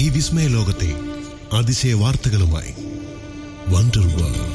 വിസ്മയ ലോകത്തെ അതിശയ വാർത്തകളുമായി wonder world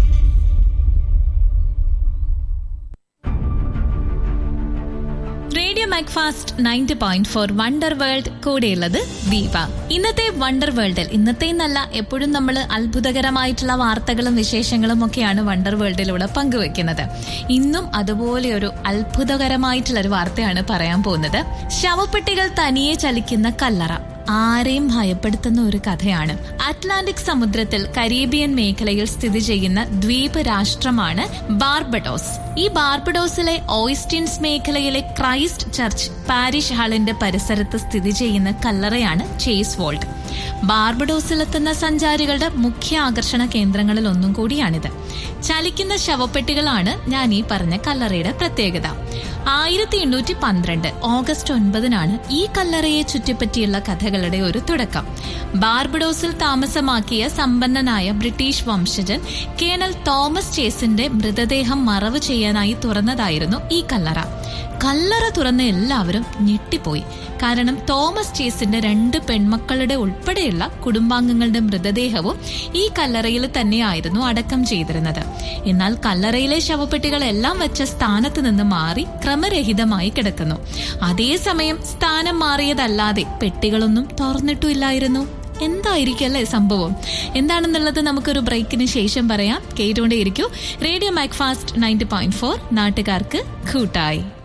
radio Macfast ninety point four wonder world കൂടെയുള്ളത് ദീപ ഇന്നത്തെ വണ്ടർ വേൾഡിൽ ഇന്നത്തെ എന്നല്ല എപ്പോഴും നമ്മൾ അത്ഭുതകരമായിട്ടുള്ള വാർത്തകളും വിശേഷങ്ങളും ഒക്കെയാണ് വണ്ടർ വേൾഡിലൂടെ പങ്കുവെക്കുന്നത് ഇന്നും അതുപോലെ ഒരു അത്ഭുതകരമായിട്ടുള്ള ഒരു വാർത്തയാണ് പറയാൻ പോകുന്നത് ശവപ്പെട്ടികൾ തനിയെ ചലിക്കുന്ന കല്ലറ ആരെയും ഭയപ്പെടുത്തുന്ന ഒരു കഥയാണ് അറ്റ്ലാന്റിക് സമുദ്രത്തിൽ കരീബിയൻ മേഖലയിൽ സ്ഥിതി ചെയ്യുന്ന ദ്വീപ് രാഷ്ട്രമാണ് ബാർബഡോസ് ഈ ബാർബഡോസിലെ ഓയിസ്റ്റിൻസ് മേഖലയിലെ ക്രൈസ്റ്റ് ചർച്ച് പാരിഷ് ഹാളിന്റെ പരിസരത്ത് സ്ഥിതി ചെയ്യുന്ന കല്ലറയാണ് ചേസ് വോൾട്ട് ബാർബഡോസിലെത്തുന്ന സഞ്ചാരികളുടെ മുഖ്യ ആകർഷണ കേന്ദ്രങ്ങളിൽ ഒന്നും കൂടിയാണിത് ചലിക്കുന്ന ശവപ്പെട്ടികളാണ് ഞാൻ ഈ പറഞ്ഞ കല്ലറയുടെ പ്രത്യേകത ആയിരത്തി എണ്ണൂറ്റി പന്ത്രണ്ട് ഓഗസ്റ്റ് ഒൻപതിനാണ് ഈ കല്ലറയെ ചുറ്റിപ്പറ്റിയുള്ള കഥകളുടെ ഒരു തുടക്കം ബാർബഡോസിൽ താമസമാക്കിയ സമ്പന്നനായ ബ്രിട്ടീഷ് വംശജൻ കേണൽ തോമസ് ചേസിന്റെ മൃതദേഹം മറവ് ചെയ്യാനായി തുറന്നതായിരുന്നു ഈ കല്ലറ കല്ലറ തുറന്ന എല്ലാവരും ഞെട്ടിപ്പോയി കാരണം തോമസ് ചേസിന്റെ രണ്ട് പെൺമക്കളുടെ ഉൾപ്പെടെയുള്ള കുടുംബാംഗങ്ങളുടെ മൃതദേഹവും ഈ കല്ലറയിൽ തന്നെയായിരുന്നു അടക്കം ചെയ്തിരുന്നത് എന്നാൽ കല്ലറയിലെ ശവപ്പെട്ടികളെല്ലാം വെച്ച സ്ഥാനത്ത് നിന്ന് മാറി ക്രമരഹിതമായി കിടക്കുന്നു അതേസമയം സ്ഥാനം മാറിയതല്ലാതെ പെട്ടികളൊന്നും തുറന്നിട്ടുമില്ലായിരുന്നു എന്തായിരിക്കല്ലേ സംഭവം എന്താണെന്നുള്ളത് നമുക്കൊരു ബ്രേക്കിന് ശേഷം പറയാം കേട്ടുകൊണ്ടേയിരിക്കൂ radio Macfast ninety point four നാട്ടുകാർക്ക് കൂട്ടായി